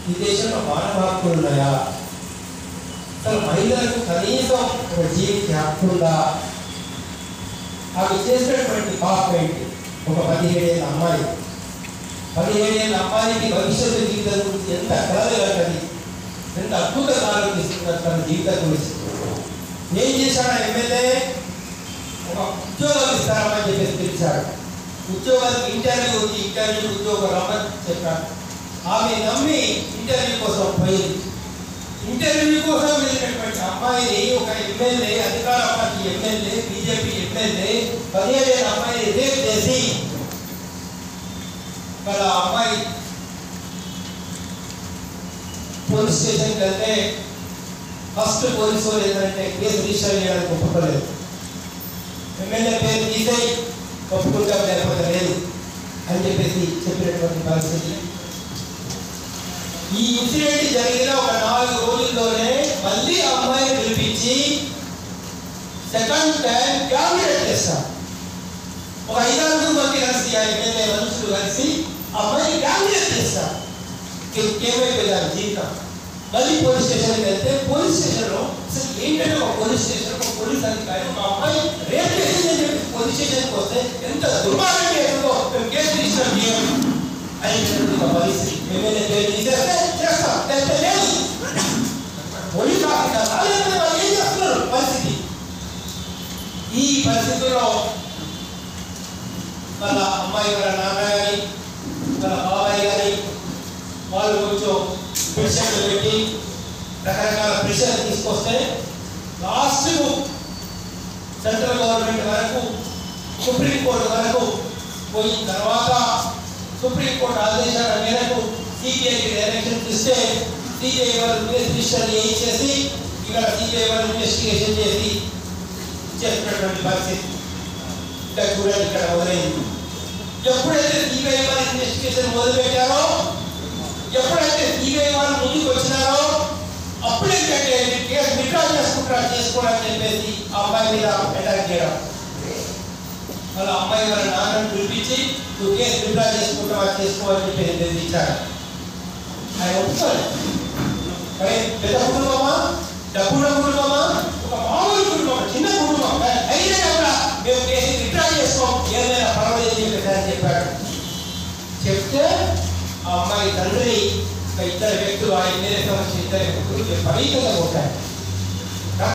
ఈ దేశంలో మానవ హక్కులు ఉన్నాయా అసలు మహిళలకు కనీసం ఒక జీవిత హక్కు ఉందా అవి చేసినటువంటి పాపం ఏంటి ఒక పదిహేడేళ్ళ అమ్మాయి పదిహేడేళ్ళ అమ్మాయికి భవిష్యత్తు జీవితం గురించి ఎంత కలగలగది ఎంత అద్భుతంగా ఆలోచిస్తున్నారు తన జీవితం గురించి ఏం చేశాడు ఆ ఎమ్మెల్యే ఒక ఉద్యోగం ఇస్తారని చెప్పేసి పిలిచాడు ఉద్యోగానికి ఇంటర్వ్యూ ఉంది ఇంటర్వ్యూ ఉద్యోగం రమ్మని చెప్పాడు ఆమె నమ్మి ఇంటర్వ్యూ కోసం పోయింది ఇంటర్వ్యూ కోసం వెళ్ళినటువంటి అమ్మాయిని ఒక ఎమ్మెల్యే అధికార పార్టీ ఎమ్మెల్యే బీజేపీ ఎమ్మెల్యే పదిహేడేళ్ళ అమ్మాయిని రేప్ చేసి వాళ్ళ అమ్మాయి పోలీస్ స్టేషన్కి వెళ్తే ఫస్ట్ పోలీసు వాళ్ళు ఏంటంటే కేసు రిజిస్టర్ చేయడానికి ఒప్పుకోలేదు ఎమ్మెల్యే పేరు తీసేయి ఒప్పుకుంటాం లేకపోతే లేదు అని చెప్పేసి చెప్పినటువంటి పరిస్థితి ఈ ఇన్సిడెంట్ జరిగిన ఒక నాలుగు రోజుల్లోనే మళ్ళీ ఆ అమ్మాయిని పిలిపించి సెకండ్ టైం క్యాబినెట్ చేస్తాం ఒక ఐదారు మంది కలిసి ఆ ఎమ్మెల్యే మనుషులు కలిసి ఆ అమ్మాయిని క్యాబినెట్ చేస్తాం ఏమైపోయింది జీవితం మళ్ళీ పోలీస్ స్టేషన్కి వెళ్తే పోలీస్ స్టేషన్లో అసలు ఏంటంటే ఒక పోలీస్ స్టేషన్ ఒక పోలీస్ అధికారి ఒక అమ్మాయి రేప్ చేసిందని చెప్పి పోలీస్ స్టేషన్కి వస్తే ఎంత దుర్మార్గం ఏంటో మేము కేసు రిజిస్టర్ చేయాలి అనేటువంటి ఒక పరిస్థితి ఎమ్మెల్యే పేరు తీసేస్తే చేస్తాం లేకపోతే లేదు పోలీస్ ఆఫీసర్ లేకపోతే వాళ్ళు ఏం చేస్తున్నారు పరిస్థితి ఈ పరిస్థితుల్లో వాళ్ళ అమ్మాయి వాళ్ళ నాన్న గారి వాళ్ళ బాబాయ్ గారి వాళ్ళు కొంచెం ప్రెషర్లు పెట్టి రకరకాల ప్రెషర్ తీసుకొస్తే లాస్ట్ సెంట్రల్ గవర్నమెంట్ వరకు సుప్రీంకోర్టు వరకు పోయిన తర్వాత సుప్రీంకోర్టు ఆదేశాల మేరకు సిబిఐకి డైరెక్షన్ ఇస్తే సిబిఐ వాళ్ళు కేసు రిజిస్టర్ చేయించేసి ఇక్కడ సిబిఐ వాళ్ళు ఇన్వెస్టిగేషన్ చేసి చేస్తున్నటువంటి పరిస్థితి ఇంకా చూడండి ఇక్కడ మొదలైంది ఎప్పుడైతే సిబిఐ వాళ్ళు ఇన్వెస్టిగేషన్ మొదలుపెట్టారో ఎప్పుడైతే సిబిఐ వాళ్ళు ముందుకు వచ్చినారో అప్పుడేంటంటే కేసు విత్డ్రా చేసుకుంటారా చేసుకోవడం చెప్పేసి ఆ అమ్మాయి మీద అటాక్ చేయడం వాళ్ళ అమ్మాయి వాళ్ళ నాన్నని పిలిపించి నువ్వు కేసు విత్డ్రా చేసుకుంటావా చేసుకోవని చెప్పి బెదిరించాడు ఆయన ఒప్పుకోలేదు కానీ పెద్ద కుటుంబమా డబ్బున్న కుటుంబమా ఒక మామూలు కుటుంబం చిన్న కుటుంబం అయినా కూడా మేము కేసు విత్డ్రా చేసుకోం ఏదైనా పర్వాలేదు అని చెప్పేసి ఆయన చెప్పాడు చెప్తే ఆ అమ్మాయి తండ్రి ఒక ఇద్దరు వ్యక్తులు ఆ ఎమ్మెల్యే సంబంధించిన ఇద్దరు వ్యక్తులు విపరీతంగా కొట్టారు